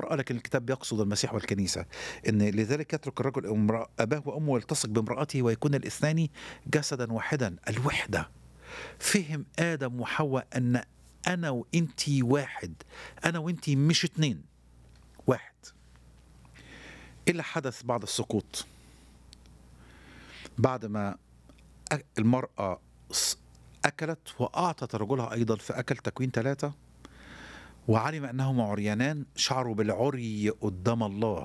المرأة لكن الكتاب بيقصد المسيح والكنيسة إن لذلك يترك الرجل امرأة أباه وأمه ويلتصق بامرأته ويكون الاثنان جسدا واحدا الوحدة فهم آدم وحواء أن أنا وإنتي واحد أنا وإنتي مش اتنين واحد إلا حدث بعد السقوط بعد ما أ- المرأة ص- أكلت وأعطت رجلها أيضا فأكل تكوين ثلاثة وعلم أنهما عريانان شعروا بالعري قدام الله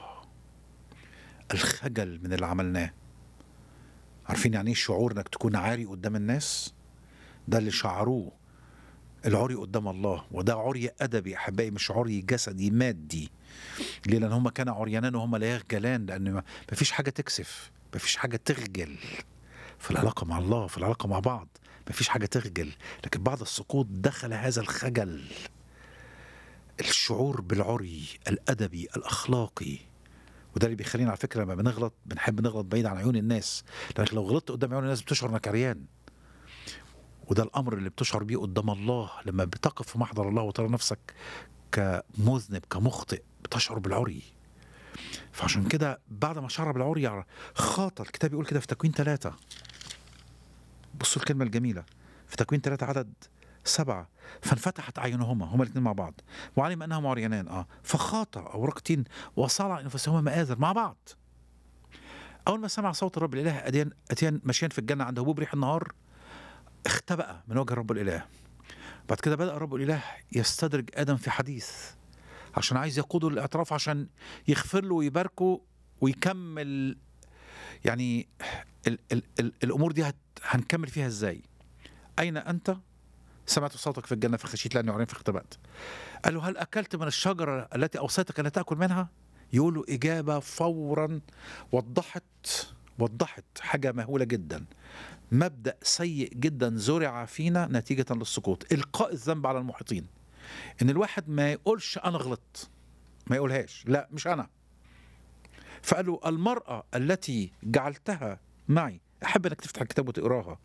الخجل من اللي عملناه عارفين يعني ايه شعور انك تكون عاري قدام الناس ده اللي شعروه العري قدام الله وده عري ادبي احبائي مش عري جسدي مادي ليه لان هم كانوا عريانان وهم لا يخجلان لان ما فيش حاجه تكسف ما فيش حاجه تخجل في العلاقه مع الله في العلاقه مع بعض ما فيش حاجه تخجل لكن بعد السقوط دخل هذا الخجل الشعور بالعري الادبي الاخلاقي وده اللي بيخلينا على فكره لما بنغلط بنحب نغلط بعيد عن عيون الناس لانك لو غلطت قدام عيون الناس بتشعر انك عريان وده الامر اللي بتشعر بيه قدام الله لما بتقف في محضر الله وترى نفسك كمذنب كمخطئ بتشعر بالعري فعشان كده بعد ما شعر بالعري خاطر الكتاب يقول كده في تكوين ثلاثة بصوا الكلمة الجميلة في تكوين ثلاثة عدد سبعة فانفتحت أعينهما هما الاثنين مع بعض وعلم أنهما عريانان آه فخاطا أو ركتين وصلع أنفسهما مآذر مع بعض أول ما سمع صوت الرب الإله أتيان أتيان ماشيين في الجنة عند هبوب ريح النهار اختبأ من وجه الرب الإله بعد كده بدأ الرب الإله يستدرج آدم في حديث عشان عايز يقوده للاعتراف عشان يغفر له ويباركه ويكمل يعني ال ال ال الامور دي هت هنكمل فيها ازاي؟ اين انت؟ سمعت صوتك في الجنه فخشيت لاني عرين فاختبأت. قال له هل اكلت من الشجره التي اوصيتك لا تاكل منها؟ يقول له اجابه فورا وضحت وضحت حاجه مهوله جدا. مبدا سيء جدا زرع فينا نتيجه للسقوط، القاء الذنب على المحيطين. ان الواحد ما يقولش انا غلطت ما يقولهاش لا مش انا فقالوا المرأة التي جعلتها معي أحب أنك تفتح الكتاب وتقراها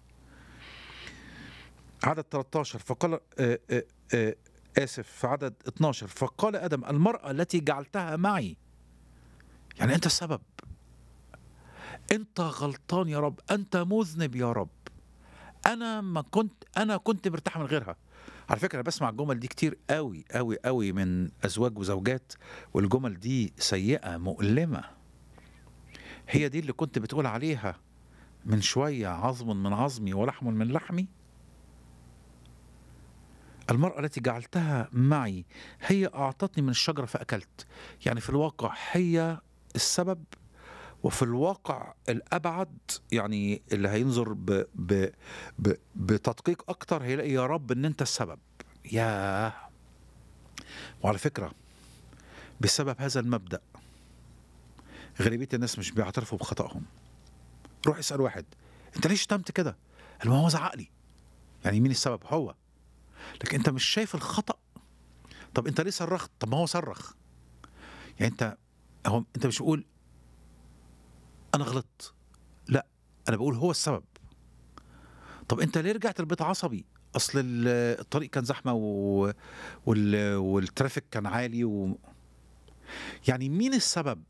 عدد 13 فقال آه آه آه آسف في عدد 12 فقال آدم المرأة التي جعلتها معي يعني أنت السبب أنت غلطان يا رب أنت مذنب يا رب أنا ما كنت أنا كنت مرتاح من غيرها على فكره انا بسمع الجمل دي كتير قوي قوي قوي من ازواج وزوجات والجمل دي سيئه مؤلمه هي دي اللي كنت بتقول عليها من شويه عظم من عظمي ولحم من لحمي المرأة التي جعلتها معي هي أعطتني من الشجرة فأكلت يعني في الواقع هي السبب وفي الواقع الابعد يعني اللي هينظر ب ب ب بتدقيق اكتر هيلاقي يا رب ان انت السبب يا وعلى فكره بسبب هذا المبدا غالبيه الناس مش بيعترفوا بخطأهم روح اسال واحد انت ليش شتمت كده قال ما هو زعق لي يعني مين السبب هو لكن انت مش شايف الخطأ طب انت ليه صرخت طب ما هو صرخ يعني انت هو انت مش بتقول انا غلطت لا انا بقول هو السبب طب انت ليه رجعت البيت عصبي اصل ال- الطريق كان زحمه و... وال... والترافيك كان عالي و... يعني مين السبب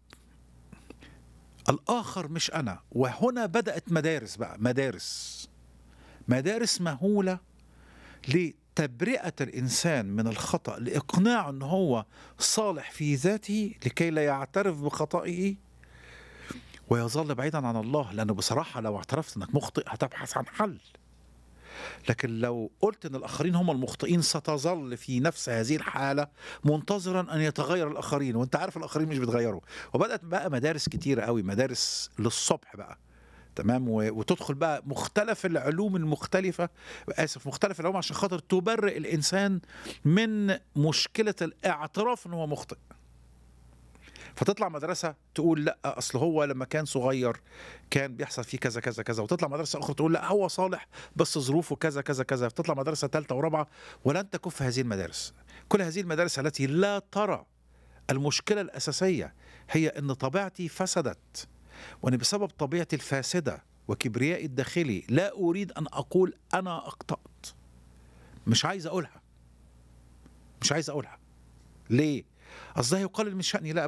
الاخر مش انا وهنا بدات مدارس بقى مدارس مدارس مهوله لتبرئه الانسان من الخطا لاقناعه ان هو صالح في ذاته لكي لا يعترف بخطئه ويظل بعيدا عن الله لانه بصراحه لو اعترفت انك مخطئ هتبحث عن حل لكن لو قلت ان الاخرين هم المخطئين ستظل في نفس هذه الحاله منتظرا ان يتغير الاخرين وانت عارف الاخرين مش بيتغيروا وبدات بقى مدارس كتيره قوي مدارس للصبح بقى تمام و- وتدخل بقى مختلف العلوم المختلفه اسف مختلف العلوم عشان خاطر تبرئ الانسان من مشكله الاعتراف ان هو مخطئ فتطلع مدرسه تقول لا اصل هو لما كان صغير كان بيحصل فيه كذا كذا كذا وتطلع مدرسه اخرى تقول لا هو صالح بس ظروفه كذا كذا كذا فتطلع مدرسه ثالثه ورابعه ولن تكف هذه المدارس كل هذه المدارس التي لا ترى المشكله الاساسيه هي ان طبيعتي فسدت وان بسبب طبيعتي الفاسده وكبريائي الداخلي لا اريد ان اقول انا اخطات مش عايز اقولها مش عايز اقولها ليه اصل ده هيقلل من شأني لا